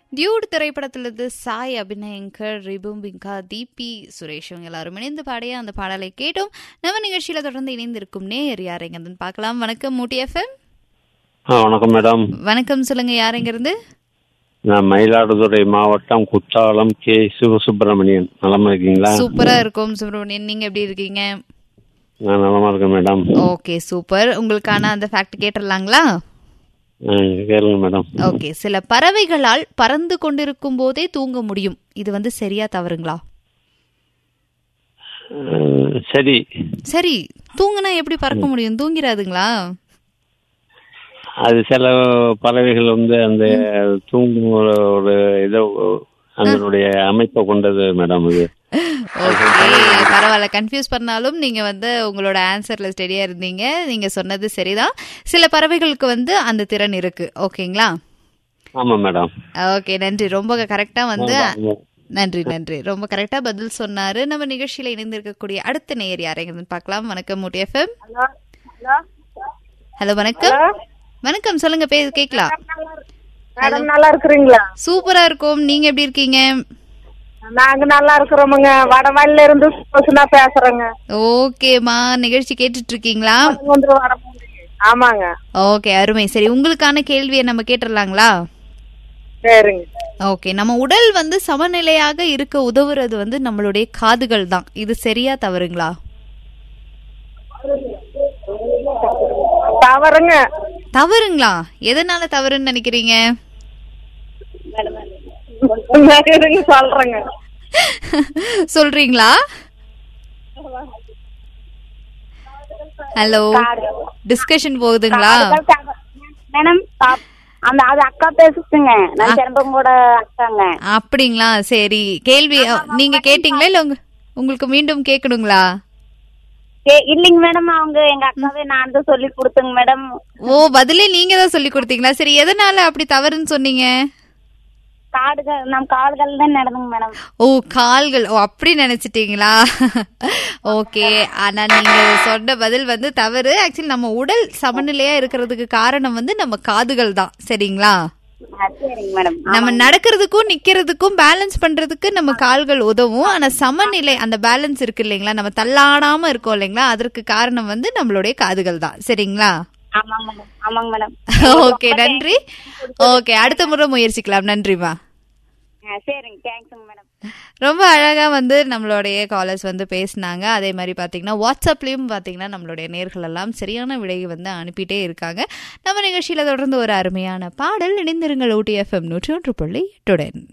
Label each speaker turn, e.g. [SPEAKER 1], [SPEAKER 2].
[SPEAKER 1] Dude திரைப்படத்திலிருந்து சாய் அபிநயங்கர் ரிபும்பிங்கா தீபி சுரேஷ் இவங்க எல்லாரும் இணைந்து பாடிய அந்த பாடலை கேட்டோம் நம்ம நிகழ்ச்சியில தொடர்ந்து இணைந்திருக்கும் நேயர் யார் எங்கிருந்து பார்க்கலாம் வணக்கம் மூட்டி எஃப்எம்
[SPEAKER 2] ஆ வணக்கம் மேடம்
[SPEAKER 1] வணக்கம் சொல்லுங்க யார் எங்கிருந்து
[SPEAKER 2] நான் மயிலாடுதுறை மாவட்டம் குத்தாலம் கே சிவசுப்பிரமணியன் நலமா இருக்கீங்களா
[SPEAKER 1] சூப்பரா இருக்கும் சுப்பிரமணியன் நீங்க எப்படி இருக்கீங்க
[SPEAKER 2] நான் நலமா இருக்கேன் மேடம்
[SPEAKER 1] ஓகே சூப்பர் உங்களுக்கான அந்த ஃபேக்ட் கேட்டுடலாங்களா
[SPEAKER 2] ஆ, கேளுங்க மேடம்
[SPEAKER 1] ஓகே சில பறவைகளால் பறந்து கொண்டிருக்கும் போதே தூங்க முடியும் இது வந்து சரியா தவறுங்களா
[SPEAKER 2] ஆ, சரி
[SPEAKER 1] சரி தூங்குனா எப்படி பறக்க முடியும் தூங்கிராதுங்களா
[SPEAKER 2] அது சில பறவைகள் வந்து அந்த தூங்கும் ஒரு ஒரு இதை அதனுடைய அமைப்பை கொண்டது மேடம் இது
[SPEAKER 1] ஓகே பரவாயில்ல கன்ஃபியூஸ் பண்ணாலும் நீங்க வந்து உங்களோட ஆன்சர்ல ஸ்டெடியா இருந்தீங்க நீங்க சொன்னது சரிதான் சில பறவைகளுக்கு வந்து அந்த திறன் இருக்கு ஓகேங்களா
[SPEAKER 2] ஆமா மேடம்
[SPEAKER 1] ஓகே நன்றி ரொம்ப கரெக்டா வந்து
[SPEAKER 2] ஆமா.
[SPEAKER 1] நன்றி நன்றி ரொம்ப கரெக்டா பதில் சொன்னாரு நம்ம நிகழ்ச்சியில இணைந்திருக்கக்கூடிய அடுத்த நேயர் யாரையும் பார்க்கலாம் வணக்கம் மூட்டி எஃப்எம்
[SPEAKER 3] ஹலோ ஹலோ
[SPEAKER 1] ஹலோ வணக்கம் வணக்கம் சொல்லுங்க பே கேக்கலாம்
[SPEAKER 3] மேடம் நல்லா இருக்கிறீங்களா
[SPEAKER 1] சூப்பரா இருக்கும் நீங்க எப்படி இருக்கீங்க
[SPEAKER 3] நாங்க நல்லா இருக்கிறோமுங்க வடமல்லில இருந்து சுனா பேசுறேங்க
[SPEAKER 1] ஓகேம்மா நிகழ்ச்சி கேட்டுட்டு இருக்கீங்களா
[SPEAKER 3] வந்து வடமல்லி ஆமாங்க
[SPEAKER 1] ஓகே அருமை சரி உங்களுக்கான கேள்வியை நம்ம கேட்டுடலாங்களா
[SPEAKER 3] சரிங்க
[SPEAKER 1] ஓகே நம்ம உடல் வந்து சமநிலையாக இருக்க உதவுறது வந்து நம்மளுடைய காதுகள் தான் இது சரியா தவறுங்களா
[SPEAKER 3] தவறுங்க
[SPEAKER 1] தவறுங்களா எதனால தவறுன்னு நினைக்கிறீங்க
[SPEAKER 3] இருங்க சொல்றேங்க
[SPEAKER 1] சொல்றீங்களா ஹலோ டிஸ்கஷன் போகுதுங்களா
[SPEAKER 4] மேடம் அந்த அது அக்கா பேசுச்சுங்க நான் செம்பங்கோட அக்காங்க
[SPEAKER 1] அப்படிங்களா சரி கேள்வி அ, நீங்க கேட்டீங்களா இல்ல உங்க- உங்களுக்கு மீண்டும் கேட்கணுங்களா
[SPEAKER 4] ஏ, இல்லைங்க மேடம் அவங்க எங்க அக்காவே நான் தான் சொல்லி கொடுத்தேங்க மேடம்
[SPEAKER 1] ஓ பதிலே நீங்க தான் சொல்லி கொடுத்தீங்களா சரி எதனால அப்படி தவறுன்னு சொன்னீங்க
[SPEAKER 4] காடுகள் நம் காடுகள் தான் நடந்துங்க மேடம்
[SPEAKER 1] ஓ கால்கள் ஓ அப்படி நினைச்சிட்டீங்களா ஓகே ஆனா நீங்க சொன்ன பதில் வந்து தவறு ஆக்சுவலி நம்ம உடல் சமநிலையா இருக்கிறதுக்கு காரணம் வந்து நம்ம காதுகள் தான் சரிங்களா
[SPEAKER 4] ஆ, சரிங்க மேடம்
[SPEAKER 1] நம்ம நடக்கிறதுக்கும் நிக்கிறதுக்கும் பேலன்ஸ் பண்றதுக்கு நம்ம கால்கள் உதவும் ஆனா சமநிலை அந்த பேலன்ஸ் இருக்கு இல்லைங்களா நம்ம தள்ளாடாம இருக்கோம் இல்லைங்களா அதற்கு காரணம் வந்து நம்மளுடைய காதுகள் தான் சரிங்களா
[SPEAKER 4] ஆமாங்க மேடம் ஆமாங்க மேடம்
[SPEAKER 1] ஓகே நன்றி ஓகே அடுத்த முறை முயற்சிக்கலாம் நன்றிமா
[SPEAKER 4] ஆ, சரிங்க தேங்க்ஸுங்க மேடம்
[SPEAKER 1] ரொம்ப அழகா வந்து நம்மளுடைய காலர்ஸ் வந்து பேசினாங்க அதே மாதிரி பாத்தீங்கன்னா வாட்ஸ்அப்லயும் பாத்தீங்கன்னா நம்மளுடைய நேர்கள் எல்லாம் சரியான விடையை வந்து அனுப்பிட்டே இருக்காங்க நம்ம நிகழ்ச்சியில தொடர்ந்து ஒரு அருமையான பாடல் இணைந்திருங்கள் ஊட்டி எஃப்எம் நூற்றி ஒன்று புள்ளி எட்டுடன்